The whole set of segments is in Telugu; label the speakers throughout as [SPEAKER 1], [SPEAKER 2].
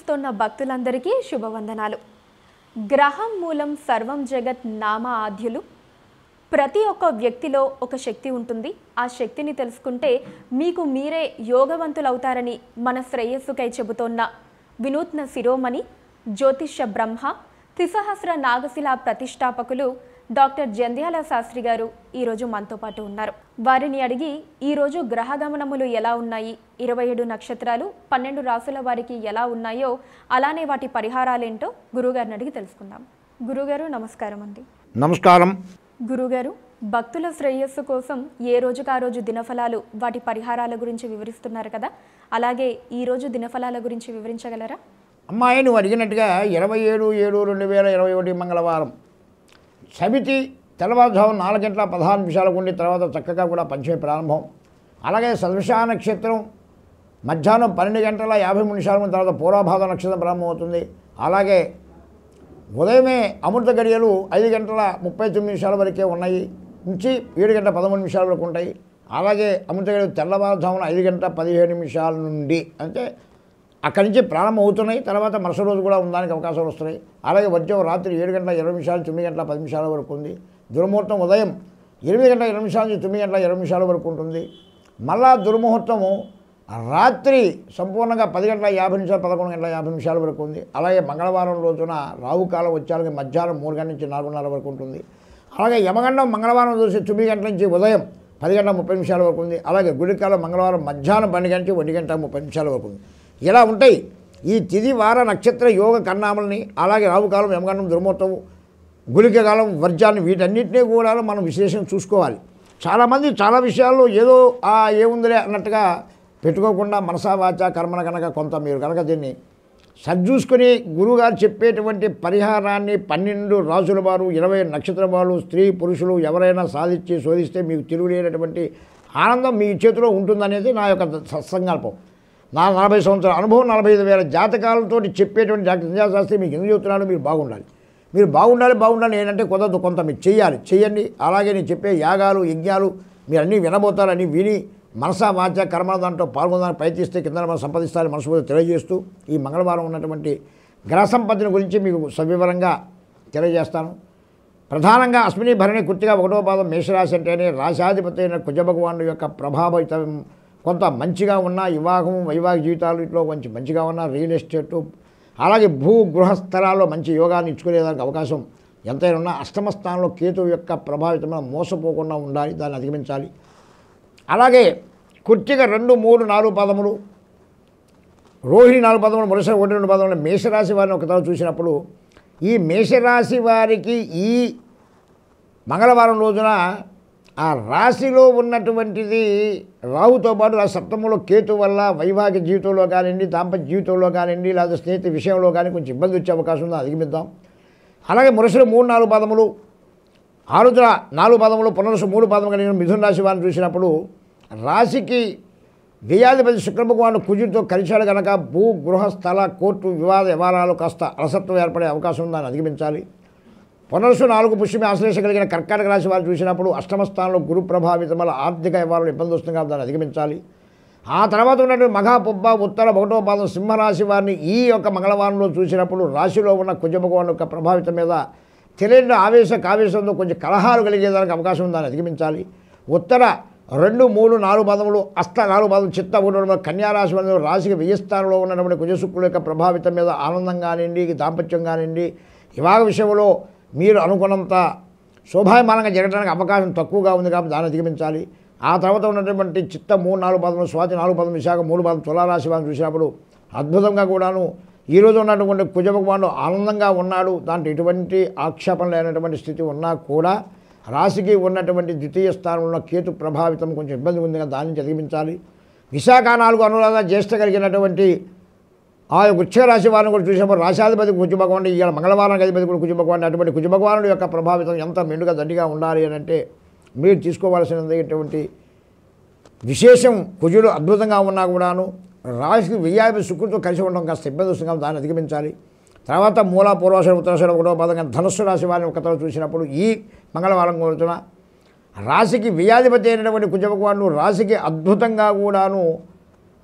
[SPEAKER 1] వీక్షిస్తున్న భక్తులందరికీ శుభవందనాలు గ్రహం మూలం సర్వం జగత్ నామ ఆద్యులు ప్రతి ఒక్క వ్యక్తిలో ఒక శక్తి ఉంటుంది ఆ శక్తిని తెలుసుకుంటే మీకు మీరే యోగవంతులవుతారని మన శ్రేయస్సుకై చెబుతోన్న వినూత్న శిరోమణి జ్యోతిష్య బ్రహ్మ త్రిసహస్ర నాగశిల ప్రతిష్టాపకులు డాక్టర్ జంధ్యాల శాస్త్రి గారు ఈరోజు మనతో పాటు ఉన్నారు వారిని అడిగి ఈరోజు గ్రహ గమనములు ఎలా ఉన్నాయి ఇరవై ఏడు నక్షత్రాలు పన్నెండు రాసుల వారికి ఎలా ఉన్నాయో అలానే వాటి పరిహారాలేంటో గురుగారిని అడిగి తెలుసుకుందాం గురుగారు నమస్కారం అండి
[SPEAKER 2] నమస్కారం
[SPEAKER 1] గురుగారు భక్తుల శ్రేయస్సు కోసం ఏ రోజుకు ఆ రోజు దినఫలాలు వాటి పరిహారాల గురించి వివరిస్తున్నారు కదా అలాగే ఈ రోజు దినఫలాల గురించి వివరించగలరా
[SPEAKER 2] అమ్మాయి నువ్వు అడిగినట్టుగా ఇరవై ఏడు ఏడు రెండు వేల ఇరవై ఒకటి మంగళవారం సమితి తెల్లవారుజాము నాలుగు గంటల పదహారు నిమిషాలకు ఉండి తర్వాత చక్కగా కూడా పంచమి ప్రారంభం అలాగే సదృశా నక్షత్రం మధ్యాహ్నం పన్నెండు గంటల యాభై మూడు నిమిషాల ముందు తర్వాత పూర్వభాద నక్షత్రం ప్రారంభమవుతుంది అలాగే ఉదయమే అమృత గడియలు ఐదు గంటల ముప్పై తొమ్మిది నిమిషాల వరకే ఉన్నాయి నుంచి ఏడు గంటల పదమూడు నిమిషాల వరకు ఉంటాయి అలాగే అమృత గడియలు తెల్లవారుజామున ఐదు గంటల పదిహేడు నిమిషాల నుండి అంటే అక్కడి నుంచి ప్రారంభం అవుతున్నాయి తర్వాత మరుసటి రోజు కూడా ఉండడానికి అవకాశాలు వస్తున్నాయి అలాగే వర్జం రాత్రి ఏడు గంటల ఇరవై నిమిషాలు తొమ్మిది గంటల పది నిమిషాల వరకు ఉంది దుర్ముహూర్తం ఉదయం ఎనిమిది గంటల ఇరవై నిమిషాల నుంచి తొమ్మిది గంటల ఇరవై నిమిషాల వరకు ఉంటుంది మళ్ళా దుర్ముహూర్తము రాత్రి సంపూర్ణంగా పది గంటల యాభై నిమిషాలు పదకొండు గంటల యాభై నిమిషాల వరకు ఉంది అలాగే మంగళవారం రోజున రావుకాలం వచ్చేలాగే మధ్యాహ్నం మూడు గంటల నుంచి నాలుగున్నర వరకు ఉంటుంది అలాగే యమగండం మంగళవారం చూసి తొమ్మిది గంటల నుంచి ఉదయం పది గంటల ముప్పై నిమిషాల వరకు ఉంది అలాగే గుడికాలం మంగళవారం మధ్యాహ్నం పన్నెండు గంట నుంచి ఒంటి గంట ముప్పై నిమిషాల వరకు ఉంది ఇలా ఉంటాయి ఈ తిది వార నక్షత్ర యోగ కన్నామల్ని అలాగే రావుకాలం యమగండం దుర్మూర్తం గుళిక కాలం వర్జాన్ని వీటన్నిటినీ కూడా మనం విశ్లేషణ చూసుకోవాలి చాలామంది చాలా విషయాల్లో ఏదో ఆ ఏముందిలే అన్నట్టుగా పెట్టుకోకుండా మనసా వాచ కర్మన కనుక కొంత మీరు కనుక దీన్ని సర్చూసుకొని గురువుగారు చెప్పేటువంటి పరిహారాన్ని పన్నెండు రాజుల వారు ఇరవై నక్షత్రం వారు స్త్రీ పురుషులు ఎవరైనా సాధించి శోధిస్తే మీకు తిరుగులేనటువంటి ఆనందం మీ చేతిలో ఉంటుందనేది నా యొక్క సత్సంకల్పం నా నలభై సంవత్సరాల అనుభవం నలభై ఐదు వేల జాతకాలతో చెప్పేటువంటి డాక్టర్ సంజయ్ శాస్త్రి మీకు ఎందుకు చెప్తున్నాడు మీరు బాగుండాలి మీరు బాగుండాలి బాగుండాలి ఏంటంటే కుదరదు కొంత మీరు చేయాలి చేయండి అలాగే నేను చెప్పే యాగాలు యజ్ఞాలు మీరు అన్నీ వినబోతారని విని మనసా వాచ కర్మ దాంట్లో పాల్గొనడానికి ప్రయత్నిస్తే కింద మనం సంపాదిస్తారని మనసు తెలియజేస్తూ ఈ మంగళవారం ఉన్నటువంటి గ్రహ సంపత్తిని గురించి మీకు సవివరంగా తెలియజేస్తాను ప్రధానంగా అశ్విని భరణి కుర్తిగా ఒకటో పాదం మేషరాశి అంటేనే రాశాధిపతి అయిన కుజ భగవానుడు యొక్క ప్రభావితం కొంత మంచిగా ఉన్న వివాహం వైవాహిక జీవితాలు ఇట్లో కొంచెం మంచిగా ఉన్న రియల్ ఎస్టేటు అలాగే భూ గృహ స్థలాల్లో మంచి యోగాన్ని ఇచ్చుకునేదానికి అవకాశం ఎంతైనా ఉన్నా అష్టమ స్థానంలో కేతువు యొక్క ప్రభావితమైన మోసపోకుండా ఉండాలి దాన్ని అధిగమించాలి అలాగే కుర్తిగా రెండు మూడు నాలుగు పదములు రోహిణి నాలుగు పదములు మరుసటి ఒకటి రెండు పదములు మేషరాశి వారిని ఒకసారి చూసినప్పుడు ఈ మేషరాశి వారికి ఈ మంగళవారం రోజున ఆ రాశిలో ఉన్నటువంటిది రాహుతో పాటు ఆ సప్తమంలో కేతు వల్ల వైవాహిక జీవితంలో కానివ్వండి దాంపత్య జీవితంలో కానివ్వండి లేదా స్నేహితు విషయంలో కానీ కొంచెం ఇబ్బంది వచ్చే అవకాశం ఉంది అధిగమిద్దాం అలాగే మురసులు మూడు నాలుగు పదములు ఆరుద్ర నాలుగు పదములు పునరుసు మూడు పదములు కలిగిన మిథున రాశి వారిని చూసినప్పుడు రాశికి వ్యయాధిపతి శుక్రభగవాను కుజుడితో కలిశాడు కనుక భూ గృహ స్థల కోర్టు వివాద వ్యవహారాలు కాస్త అలసత్వం ఏర్పడే అవకాశం ఉందని అధిగమించాలి పునరుసు నాలుగు పుష్యమి ఆశ్లేష కలిగిన కర్కాటక రాశి వారు చూసినప్పుడు అష్టమ స్థానంలో గురు ప్రభావితం వల్ల ఆర్థిక వ్యవహారాలు ఇబ్బంది వస్తుంది కాబట్టి దాన్ని అధిగమించాలి ఆ తర్వాత ఉన్నటువంటి మహాపుబ్బ ఉత్తర ఒకటో పాదం సింహరాశి వారిని ఈ యొక్క మంగళవారంలో చూసినప్పుడు రాశిలో ఉన్న కుజభగవాన్ యొక్క ప్రభావితం మీద తెలియని ఆవేశ కావేశంతో కొంచెం కలహాలు కలిగేదానికి అవకాశం ఉందని అధిగమించాలి ఉత్తర రెండు మూడు నాలుగు పదములు అష్ట నాలుగు పదములు చిత్త ఒకటి కన్యారాశి వారి రాశికి వెయ్యి స్థానంలో ఉన్నటువంటి కుజశుక్రుల యొక్క ప్రభావితం మీద ఆనందం కానివ్వండి దాంపత్యం కానివ్వండి వివాహ విషయంలో మీరు అనుకున్నంత శోభాయమానంగా జరగడానికి అవకాశం తక్కువగా ఉంది కాబట్టి దాన్ని అధిగమించాలి ఆ తర్వాత ఉన్నటువంటి చిత్త మూడు నాలుగు పదములు స్వాతి నాలుగు పదములు విశాఖ మూడు పదం తులారాశి వారిని చూసినప్పుడు అద్భుతంగా కూడాను ఈరోజు ఉన్నటువంటి కుజ భగవానుడు ఆనందంగా ఉన్నాడు దాంట్లో ఎటువంటి ఆక్షేపణ లేనటువంటి స్థితి ఉన్నా కూడా రాశికి ఉన్నటువంటి ద్వితీయ స్థానంలో కేతు ప్రభావితం కొంచెం ఇబ్బంది ఉంది కదా దాని నుంచి అధిగమించాలి విశాఖ నాలుగు అనురాధ జ్యేష్ఠ కలిగినటువంటి ఆ వృక్ష రాశి వారిని కూడా చూసినప్పుడు రాశాధిపతి కుజ భగవానుడు ఇవాళ మంగళవారం అధిపతి కూడా కుజ భగవానుడు అటువంటి కుజ భగవానుడు యొక్క ప్రభావితం ఎంత మెండుగా దండిగా ఉండాలి అని అంటే మీరు తీసుకోవాల్సినటువంటి విశేషం కుజుడు అద్భుతంగా ఉన్నా కూడాను రాశికి వెయ్యాభి శుక్రుడితో కలిసి ఉండడం కాస్త ఇబ్బంది వస్తుంది కాబట్టి దాన్ని అధిగమించాలి తర్వాత మూల పూర్వాషాఢ ఉత్తరాషాఢ ఒకటో పదంగా ధనుస్సు రాశి వారిని ఒకతో చూసినప్పుడు ఈ మంగళవారం కోరుతున్న రాశికి వ్యాధిపతి అయినటువంటి కుజ భగవానుడు రాశికి అద్భుతంగా కూడాను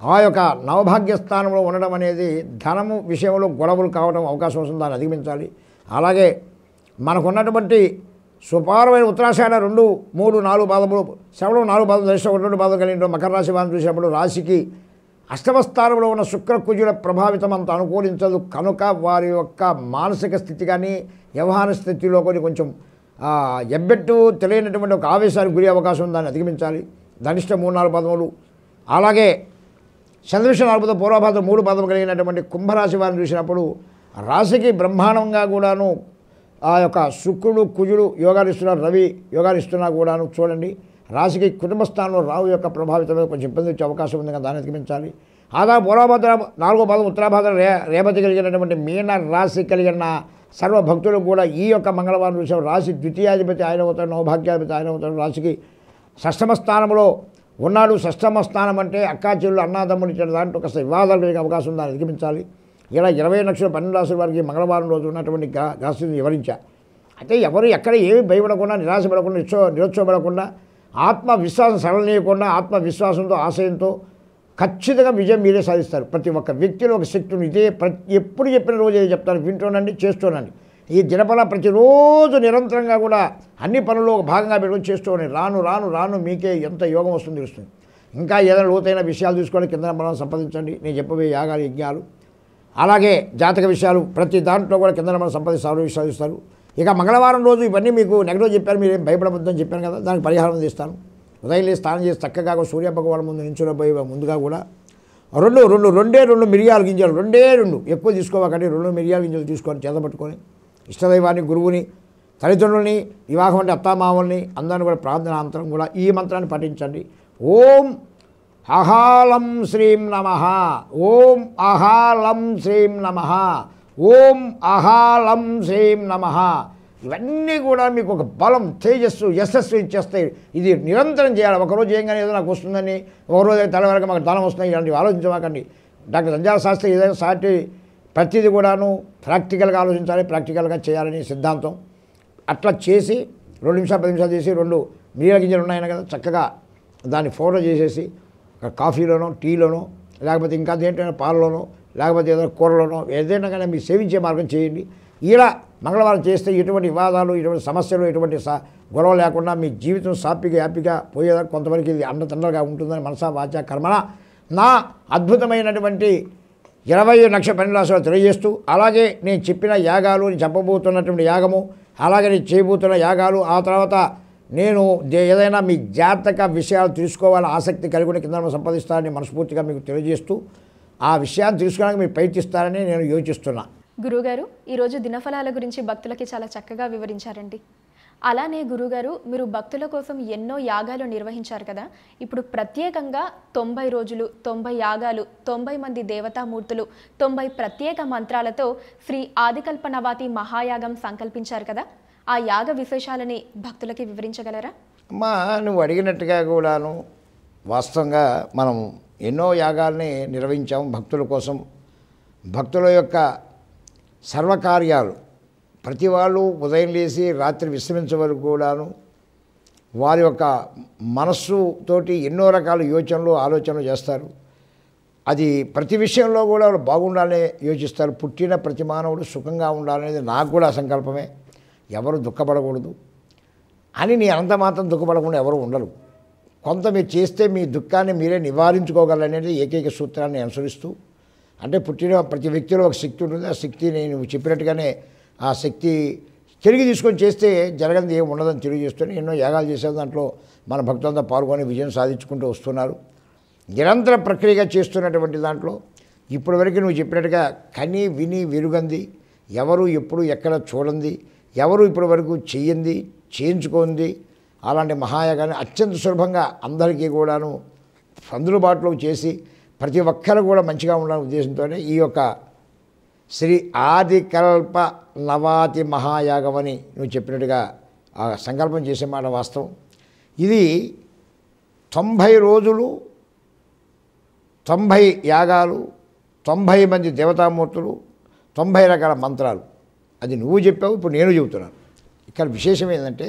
[SPEAKER 2] ఆ యొక్క నవభాగ్య స్థానంలో ఉండడం అనేది ధనము విషయంలో గొడవలు కావడం అవకాశం వస్తుంది దాన్ని అధిగమించాలి అలాగే మనకున్నటువంటి సుపారమైన ఉత్తరాషాఢ రెండు మూడు నాలుగు పాదములు శ్రవణం నాలుగు పాదం దర్శనం ఒకటి రెండు పాదం కలిగిన మకర రాశి వారిని చూసినప్పుడు రాశికి అష్టమ స్థానంలో ఉన్న శుక్ర కుజుల ప్రభావితం అంత అనుకూలించదు కనుక వారి యొక్క మానసిక స్థితి కానీ వ్యవహార స్థితిలో కొన్ని కొంచెం ఆ, ఎబ్బెట్టు తెలియనటువంటి ఒక ఆవేశానికి గురి అవకాశం ఉంది దాన్ని అధిగమించాలి ధనిష్ట మూడు నాలుగు పదములు అలాగే చంద్రవిష నాలుగు పూర్వభాద్ర మూడు పదం కలిగినటువంటి కుంభరాశి వారిని చూసినప్పుడు రాశికి బ్రహ్మాండంగా కూడాను ఆ యొక్క శుక్రుడు కుజుడు యోగానిస్తున్నారు రవి యోగానిస్తున్నా కూడాను చూడండి రాశికి కుటుంబ స్థానంలో రావు యొక్క ప్రభావితం మీద కొంచెం ఇబ్బంది వచ్చే అవకాశం ఉంది కదా దాన్ని అధిగమించాలి ఆదా పూర్వభద్ర నాలుగో పదం ఉత్తరాభద్ర రే రేవతి కలిగినటువంటి మీన రాశి కలిగిన సర్వ భక్తులు కూడా ఈ యొక్క మంగళవారం చూసాం రాశి ద్వితీయాధిపతి ఆయన అవుతాడు నవభాగ్యాధిపతి ఆయన అవుతాడు రాశికి షష్టమ స్థానంలో ఉన్నాడు షష్టమ స్థానం అంటే అక్కా చెల్లు అన్నాదమ్ములు ఇచ్చిన దాంట్లో కాస్త వివాదాలు కలిగే అవకాశం ఉందని అధిగమించాలి ఇలా ఇరవై లక్షల పన్నెండు రాసుల వారికి మంగళవారం రోజు ఉన్నటువంటి గ్రా గ్రాస్తుని వివరించా అయితే ఎవరు ఎక్కడ ఏమి భయపడకుండా నిరాశపడకుండా నిశ్చో నిరుత్సవపడకుండా ఆత్మవిశ్వాసం సరళనీయకుండా ఆత్మవిశ్వాసంతో ఆశయంతో ఖచ్చితంగా విజయం మీరే సాధిస్తారు ప్రతి ఒక్క వ్యక్తిలో ఒక శక్తి ఉంది ఇదే ప్రతి ఎప్పుడు చెప్పిన రోజు ఏది చెప్తాను వింటూనండి చేస్తూనండి ఈ దినపల ప్రతిరోజు నిరంతరంగా కూడా అన్ని పనుల్లో ఒక భాగంగా పెట్టుకొని చేస్తూనే రాను రాను రాను మీకే ఎంత యోగం వస్తుంది తెలుస్తుంది ఇంకా ఏదైనా లోతైన విషయాలు తీసుకొని కింద బలం సంపాదించండి నేను చెప్పబోయే యాగాలు యజ్ఞాలు అలాగే జాతక విషయాలు ప్రతి దాంట్లో కూడా కింద మనం సంపాదిస్తారు విషయాలు ఇస్తారు ఇక మంగళవారం రోజు ఇవన్నీ మీకు నెగటివ్ చెప్పారు మీరు ఏం భయపడవద్దని చెప్పాను కదా దానికి పరిహారం తీస్తాను ఉదయం లేచి స్నానం చేసి చక్కగా సూర్య భగవాన్ ముందు నించుని ముందుగా కూడా రెండు రెండు రెండే రెండు మిరియాల గింజలు రెండే రెండు ఎక్కువ తీసుకోవాలంటే రెండు మిరియాల గింజలు తీసుకొని చేతపట్టుకొని ఇష్టదైవాన్ని గురువుని తల్లిదండ్రుల్ని వివాహం అంటే అత్తామామల్ని అందరిని కూడా ప్రార్థనాంతరం కూడా ఈ మంత్రాన్ని పఠించండి ఓం అహాలం శ్రీం నమ ఓం అహాలం శ్రీం నమ ఓం అహాలం శ్రీం నమ ఇవన్నీ కూడా మీకు ఒక బలం తేజస్సు యశస్సు ఇచ్చేస్తాయి ఇది నిరంతరం చేయాలి ఒకరోజు ఏంగానే ఏదో నాకు వస్తుందని ఒకరోజు తలవరకు మాకు ధనం వస్తున్నాయి ఇలాంటివి ఆలోచించమాకండి డాక్టర్ సంజాల శాస్త్రి ఏదైనా సాటి ప్రతిదీ కూడాను ప్రాక్టికల్గా ఆలోచించాలి ప్రాక్టికల్గా చేయాలని సిద్ధాంతం అట్లా చేసి రెండు నిమిషాలు పది నిమిషాలు చేసి రెండు నీళ్ళ గింజలు ఉన్నాయి కదా చక్కగా దాన్ని ఫోటో చేసేసి ఒక కాఫీలోనో టీలోనో లేకపోతే ఇంకా దేంటైనా పాలలోనో లేకపోతే ఏదైనా కూరలోనో ఏదైనా కానీ మీరు సేవించే మార్గం చేయండి ఇలా మంగళవారం చేస్తే ఎటువంటి వివాదాలు ఎటువంటి సమస్యలు ఎటువంటి సా గొడవ లేకుండా మీ జీవితం సాపిగా హ్యాపీగా పోయేదాకా కొంతవరకు ఇది అండతండగా ఉంటుందని మనసా వాచ కర్మణ నా అద్భుతమైనటువంటి ఇరవై లక్ష పన్నెండు రాష్ట్రాలు తెలియజేస్తూ అలాగే నేను చెప్పిన యాగాలు నేను చెప్పబోతున్నటువంటి యాగము అలాగే నేను చేయబోతున్న యాగాలు ఆ తర్వాత నేను దే- ఏదైనా మీ జాతక విషయాలు తెలుసుకోవాలని ఆసక్తి కలిగి ఉన్న కింద సంపాదిస్తానని మనస్ఫూర్తిగా మీకు తెలియజేస్తూ ఆ విషయాన్ని తెలుసుకోవడానికి మీరు ప్రయత్నిస్తారని నేను యోచిస్తున్నా
[SPEAKER 1] గురుగారు ఈరోజు దినఫలాల గురించి భక్తులకి చాలా చక్కగా వివరించారండి అలానే గురుగారు మీరు భక్తుల కోసం ఎన్నో యాగాలు నిర్వహించారు కదా ఇప్పుడు ప్రత్యేకంగా తొంభై రోజులు తొంభై యాగాలు తొంభై మంది దేవతామూర్తులు తొంభై ప్రత్యేక మంత్రాలతో శ్రీ ఆదికల్పనవాతి మహాయాగం సంకల్పించారు కదా ఆ యాగ విశేషాలని భక్తులకి వివరించగలరా
[SPEAKER 2] అమ్మా నువ్వు అడిగినట్టుగా కూడాను వాస్తవంగా మనం ఎన్నో యాగాల్ని నిర్వహించాము భక్తుల కోసం భక్తుల యొక్క సర్వకార్యాలు ప్రతి వాళ్ళు ఉదయం లేచి రాత్రి విశ్రమించే వరకు కూడాను వారి యొక్క మనస్సుతోటి ఎన్నో రకాల యోచనలు ఆలోచనలు చేస్తారు అది ప్రతి విషయంలో కూడా వాళ్ళు బాగుండాలని యోచిస్తారు పుట్టిన ప్రతి మానవుడు సుఖంగా ఉండాలనేది నాకు కూడా సంకల్పమే ఎవరు దుఃఖపడకూడదు అని నీ అనంత మాత్రం దుఃఖపడకుండా ఎవరు ఉండరు కొంత మీరు చేస్తే మీ దుఃఖాన్ని మీరే నివారించుకోగలనేది ఏకైక సూత్రాన్ని అనుసరిస్తూ అంటే పుట్టిన ప్రతి వ్యక్తిలో ఒక శక్తి ఉంటుంది ఆ శక్తి నేను చెప్పినట్టుగానే ఆ శక్తి తిరిగి తీసుకొని చేస్తే జరగనిది ఏమి ఉండదని తెలియజేస్తూనే ఎన్నో యాగాలు చేశారు దాంట్లో మన భక్తులంతా పాల్గొని విజయం సాధించుకుంటూ వస్తున్నారు నిరంతర ప్రక్రియగా చేస్తున్నటువంటి దాంట్లో ఇప్పటివరకు నువ్వు చెప్పినట్టుగా కని విని వెరుగంది ఎవరు ఎప్పుడు ఎక్కడ చూడండి ఎవరు ఇప్పటి వరకు చెయ్యంది చేయించుకుంది అలాంటి మహాయాగాన్ని అత్యంత సులభంగా అందరికీ కూడాను అందుబాటులో చేసి ప్రతి ఒక్కరు కూడా మంచిగా ఉండాలనే ఉద్దేశంతోనే ఈ యొక్క శ్రీ ఆదికల్ప నవాతి మహాయాగం అని నువ్వు చెప్పినట్టుగా ఆ సంకల్పం చేసే మాట వాస్తవం ఇది తొంభై రోజులు తొంభై యాగాలు తొంభై మంది దేవతామూర్తులు తొంభై రకాల మంత్రాలు అది నువ్వు చెప్పావు ఇప్పుడు నేను చెబుతున్నాను ఇక్కడ విశేషం ఏంటంటే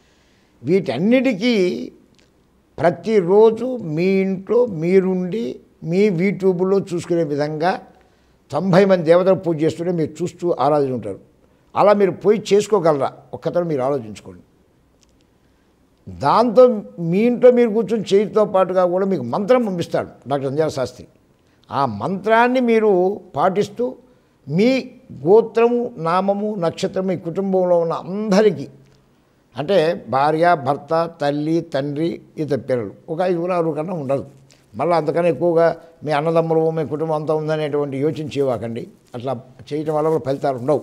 [SPEAKER 2] వీటన్నిటికీ ప్రతిరోజు మీ ఇంట్లో మీరుండి మీ యూట్యూబ్లో చూసుకునే విధంగా తొంభై మంది దేవతలు పూజ చేస్తుంటే మీరు చూస్తూ ఆరాధించుంటారు అలా మీరు పోయి చేసుకోగలరా ఒక్కతను మీరు ఆలోచించుకోండి దాంతో మీ ఇంట్లో మీరు కూర్చొని చేతితో పాటుగా కూడా మీకు మంత్రం పంపిస్తాడు డాక్టర్ అంజాల శాస్త్రి ఆ మంత్రాన్ని మీరు పాటిస్తూ మీ గోత్రము నామము నక్షత్రం మీ కుటుంబంలో ఉన్న అందరికీ అంటే భార్య భర్త తల్లి తండ్రి ఇతర పిల్లలు ఒక ఐదుగురు ఆరుగురు కన్నా ఉండదు మళ్ళీ అంతకన్నా ఎక్కువగా మీ అన్నదమ్ములు మీ కుటుంబం అంతా ఉందనేటువంటి యోచన చేయవాకండి అట్లా చేయటం వల్ల కూడా ఫలితాలు ఉండవు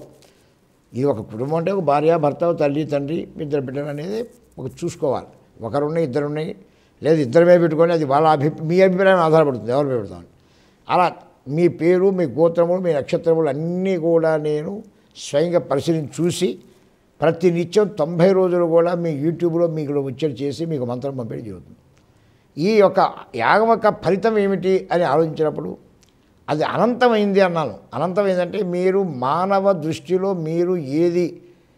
[SPEAKER 2] ఇది ఒక కుటుంబం అంటే ఒక భార్య భర్త తల్లి తండ్రి ఇద్దరు బిడ్డలు అనేది ఒక చూసుకోవాలి ఒకరున్నాయి ఇద్దరున్నాయి లేదు ఇద్దరమే పెట్టుకొని అది వాళ్ళ అభి మీ అభిప్రాయం ఆధారపడుతుంది ఎవరు పెడతామని అలా మీ పేరు మీ గోత్రములు మీ నక్షత్రములు అన్నీ కూడా నేను స్వయంగా పరిశీలించి చూసి ప్రతి నిత్యం తొంభై రోజులు కూడా మీ యూట్యూబ్లో మీకు ముచ్చట చేసి మీకు మంత్రం పంపిణీ జరుగుతుంది ఈ యొక్క యాగం యొక్క ఫలితం ఏమిటి అని ఆలోచించినప్పుడు అది అనంతమైంది అన్నాను అనంతమైందంటే మీరు మానవ దృష్టిలో మీరు ఏది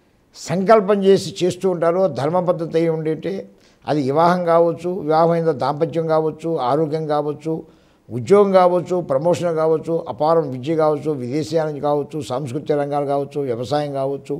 [SPEAKER 2] సంకల్పం చేసి చేస్తూ ఉంటారో ధర్మబద్ధత అయి ఉండింటే అది వివాహం కావచ్చు వివాహమైన దాంపత్యం కావచ్చు ఆరోగ్యం కావచ్చు ఉద్యోగం కావచ్చు ప్రమోషన్ కావచ్చు అపారం విద్య కావచ్చు విదేశీయానం కావచ్చు సాంస్కృతిక రంగాలు కావచ్చు వ్యవసాయం కావచ్చు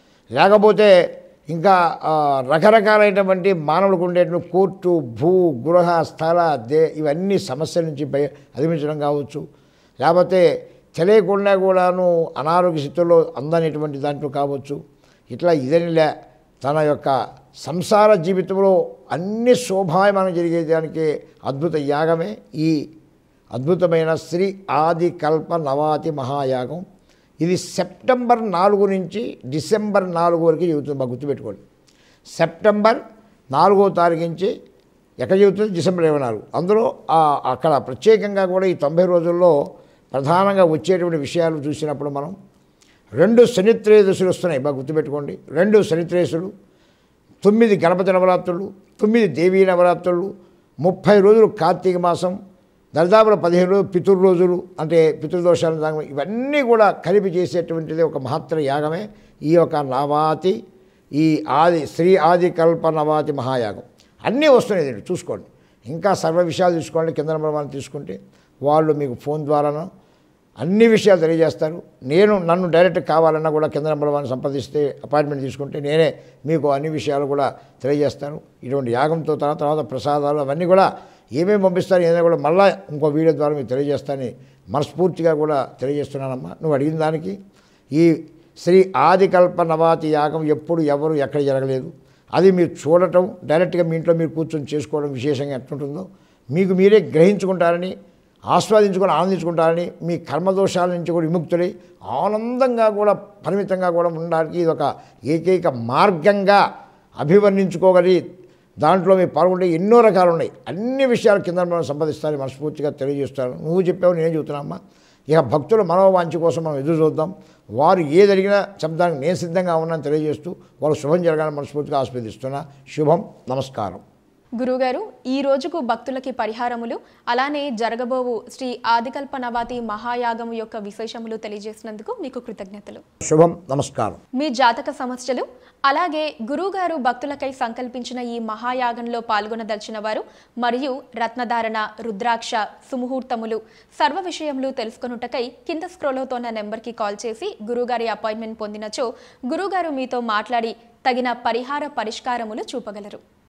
[SPEAKER 2] లేకపోతే ఇంకా ఆ, రకరకాలైనటువంటి మానవులకు ఉండేటువంటి కోర్టు భూ గృహ స్థల దే ఇవన్నీ సమస్యల నుంచి బయ అధిగమించడం కావచ్చు లేకపోతే తెలియకుండా కూడాను అనారోగ్య స్థితిలో అందనేటువంటి దాంట్లో కావచ్చు ఇట్లా ఇదనిలే తన యొక్క సంసార జీవితంలో అన్ని శోభాయమానం జరిగేదానికి అద్భుత యాగమే ఈ అద్భుతమైన శ్రీ ఆది కల్ప నవాతి మహాయాగం ఇది సెప్టెంబర్ నాలుగు నుంచి డిసెంబర్ నాలుగు వరకు చెబుతుంది బాగా గుర్తుపెట్టుకోండి సెప్టెంబర్ నాలుగో తారీఖు నుంచి ఎక్కడ చెబుతుంది డిసెంబర్ ఇరవై నాలుగు అందులో ఆ అక్కడ ప్రత్యేకంగా కూడా ఈ తొంభై రోజుల్లో ప్రధానంగా వచ్చేటువంటి విషయాలు చూసినప్పుడు మనం రెండు శనిత్రేదశులు వస్తున్నాయి బాగా గుర్తుపెట్టుకోండి రెండు శనిత్రేసులు తొమ్మిది గణపతి నవరాత్రులు తొమ్మిది దేవీ నవరాత్రులు ముప్పై రోజులు కార్తీక మాసం దరిదాపుల పదిహేను రోజులు పితృ రోజులు అంటే పితృదోషాలు దాని ఇవన్నీ కూడా కలిపి చేసేటువంటిది ఒక మహత్తర యాగమే ఈ యొక్క నవాతి ఈ ఆది శ్రీ ఆది కల్ప నవాతి మహాయాగం అన్నీ వస్తున్నాయి దీంట్లో చూసుకోండి ఇంకా సర్వ విషయాలు తీసుకోండి కింద మనం తీసుకుంటే వాళ్ళు మీకు ఫోన్ ద్వారానో అన్ని విషయాలు తెలియజేస్తారు నేను నన్ను డైరెక్ట్ కావాలన్నా కూడా కింద నెంబర్ వన్ సంప్రదిస్తే అపాయింట్మెంట్ తీసుకుంటే నేనే మీకు అన్ని విషయాలు కూడా తెలియజేస్తాను ఇటువంటి యాగంతో తర్వాత తర్వాత ప్రసాదాలు అవన్నీ కూడా ఏమేమి పంపిస్తారు ఏదైనా కూడా మళ్ళీ ఇంకో వీడియో ద్వారా మీకు తెలియజేస్తానని మనస్ఫూర్తిగా కూడా తెలియజేస్తున్నానమ్మా నువ్వు అడిగిన దానికి ఈ శ్రీ ఆదికల్ప నవాతి యాగం ఎప్పుడు ఎవరు ఎక్కడ జరగలేదు అది మీరు చూడటం డైరెక్ట్గా మీ ఇంట్లో మీరు కూర్చొని చేసుకోవడం విశేషంగా ఎట్లుంటుందో మీకు మీరే గ్రహించుకుంటారని ఆస్వాదించుకొని ఆనందించుకుంటారని మీ కర్మదోషాల నుంచి కూడా విముక్తులై ఆనందంగా కూడా పరిమితంగా కూడా ఉండడానికి ఇది ఒక ఏకైక మార్గంగా అభివర్ణించుకోగలి దాంట్లో మీరు పాల్గొంటే ఎన్నో రకాలు ఉన్నాయి అన్ని విషయాలు కింద మనం సంపాదిస్తారని మనస్ఫూర్తిగా తెలియజేస్తాను నువ్వు చెప్పావు నేను చెబుతున్నామ్మా ఇక భక్తుల మనోవాంఛ కోసం మనం ఎదురు చూద్దాం వారు ఏది అడిగినా చెప్పడానికి నేను సిద్ధంగా ఉన్నాను తెలియజేస్తూ వాళ్ళు శుభం జరగాలని మనస్ఫూర్తిగా ఆస్వాదిస్తున్నా శుభం నమస్కారం
[SPEAKER 1] గురుగారు ఈ రోజుకు భక్తులకి పరిహారములు అలానే జరగబోవు శ్రీ ఆదికల్ప నవాతి మహాయాగం యొక్క విశేషములు తెలియజేసినందుకు మీకు కృతజ్ఞతలు
[SPEAKER 2] శుభం నమస్కారం
[SPEAKER 1] మీ జాతక సమస్యలు అలాగే గురువుగారు భక్తులకై సంకల్పించిన ఈ మహాయాగంలో పాల్గొనదలిచిన వారు మరియు రత్నధారణ రుద్రాక్ష సుముహూర్తములు సర్వ విషయములు తెలుసుకొనుటకై కింద స్క్రోల్ అవుతోన్న నెంబర్కి కాల్ చేసి గురుగారి అపాయింట్మెంట్ పొందినచో గురుగారు మీతో మాట్లాడి తగిన పరిహార పరిష్కారములు చూపగలరు